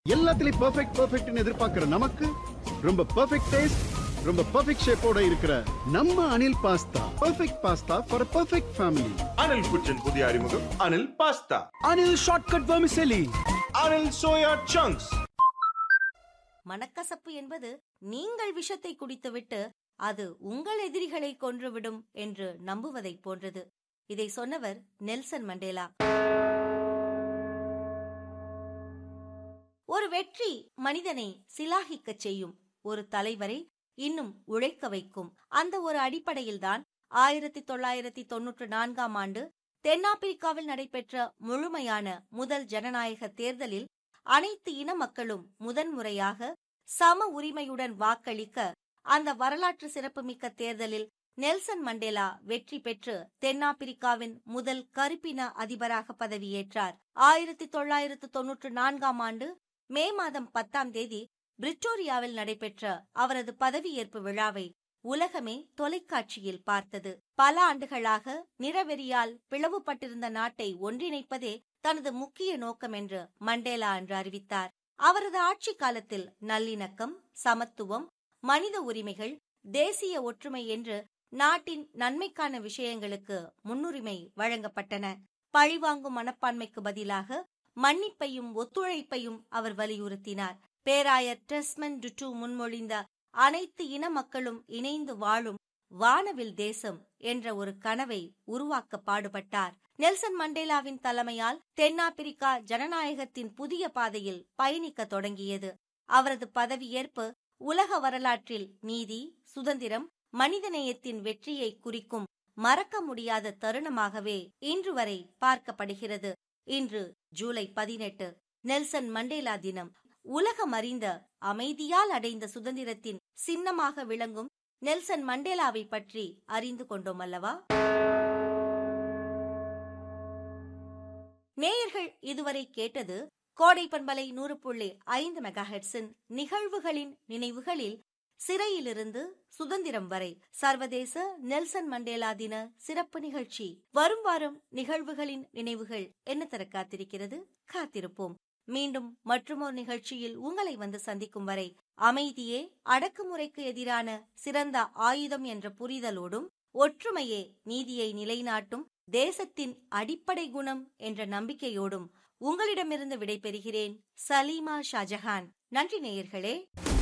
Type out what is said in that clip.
எல்லாத்துலயும் பெர்ஃபெக்ட் பெர்ஃபெக்ட்னு எதிர்பார்க்கிற நமக்கு ரொம்ப பெர்ஃபெக்ட் டேஸ்ட் ரொம்ப பெர்ஃபெக்ட் ஷேப்போட இருக்கிற நம்ம Anil pasta perfect pasta for perfect family Anil kitchen புதிய அறிமுகம் Anil pasta Anil shortcut vermicelli Anil soya chunks மனக்கசப்பு என்பது நீங்கள் விஷத்தை குடித்துவிட்டு அது உங்கள் எதிரிகளை கொன்றுவிடும் என்று நம்புவதைப் போன்றது இதை சொன்னவர் நெல்சன் மண்டேலா ஒரு வெற்றி மனிதனை சிலாகிக்கச் செய்யும் ஒரு தலைவரை இன்னும் உழைக்க வைக்கும் அந்த ஒரு அடிப்படையில்தான் ஆயிரத்தி தொள்ளாயிரத்தி தொன்னூற்று நான்காம் ஆண்டு தென்னாப்பிரிக்காவில் நடைபெற்ற முழுமையான முதல் ஜனநாயக தேர்தலில் அனைத்து இன மக்களும் முதன்முறையாக சம உரிமையுடன் வாக்களிக்க அந்த வரலாற்று சிறப்புமிக்க தேர்தலில் நெல்சன் மண்டேலா வெற்றி பெற்று தென்னாப்பிரிக்காவின் முதல் கருப்பின அதிபராக பதவியேற்றார் ஆயிரத்தி தொள்ளாயிரத்து தொன்னூற்று நான்காம் ஆண்டு மே மாதம் பத்தாம் தேதி பிரிட்டோரியாவில் நடைபெற்ற அவரது பதவியேற்பு விழாவை உலகமே தொலைக்காட்சியில் பார்த்தது பல ஆண்டுகளாக நிறவெறியால் பிளவுபட்டிருந்த நாட்டை ஒன்றிணைப்பதே தனது முக்கிய நோக்கம் என்று மண்டேலா அன்று அறிவித்தார் அவரது ஆட்சி காலத்தில் நல்லிணக்கம் சமத்துவம் மனித உரிமைகள் தேசிய ஒற்றுமை என்று நாட்டின் நன்மைக்கான விஷயங்களுக்கு முன்னுரிமை வழங்கப்பட்டன பழிவாங்கும் மனப்பான்மைக்கு பதிலாக மன்னிப்பையும் ஒத்துழைப்பையும் அவர் வலியுறுத்தினார் பேராயர் டெஸ்மன் டுட்டு முன்மொழிந்த அனைத்து இன மக்களும் இணைந்து வாழும் வானவில் தேசம் என்ற ஒரு கனவை உருவாக்க பாடுபட்டார் நெல்சன் மண்டேலாவின் தலைமையால் தென்னாப்பிரிக்கா ஜனநாயகத்தின் புதிய பாதையில் பயணிக்க தொடங்கியது அவரது பதவியேற்பு உலக வரலாற்றில் நீதி சுதந்திரம் மனிதநேயத்தின் வெற்றியை குறிக்கும் மறக்க முடியாத தருணமாகவே இன்று வரை பார்க்கப்படுகிறது இன்று ஜூலை பதினெட்டு நெல்சன் மண்டேலா தினம் உலகம் அறிந்த அமைதியால் அடைந்த சுதந்திரத்தின் சின்னமாக விளங்கும் நெல்சன் மண்டேலாவை பற்றி அறிந்து கொண்டோம் அல்லவா நேயர்கள் இதுவரை கேட்டது கோடை பண்பலை நூறு புள்ளி ஐந்து மெகாஹெட்ஸின் நிகழ்வுகளின் நினைவுகளில் சிறையிலிருந்து சுதந்திரம் வரை சர்வதேச நெல்சன் மண்டேலா தின சிறப்பு நிகழ்ச்சி வரும் வாரம் நிகழ்வுகளின் நினைவுகள் என்ன தர காத்திருக்கிறது காத்திருப்போம் மீண்டும் மற்றுமோர் நிகழ்ச்சியில் உங்களை வந்து சந்திக்கும் வரை அமைதியே அடக்குமுறைக்கு எதிரான சிறந்த ஆயுதம் என்ற புரிதலோடும் ஒற்றுமையே நீதியை நிலைநாட்டும் தேசத்தின் அடிப்படை குணம் என்ற நம்பிக்கையோடும் உங்களிடமிருந்து விடைபெறுகிறேன் சலீமா ஷாஜஹான் நன்றி நேயர்களே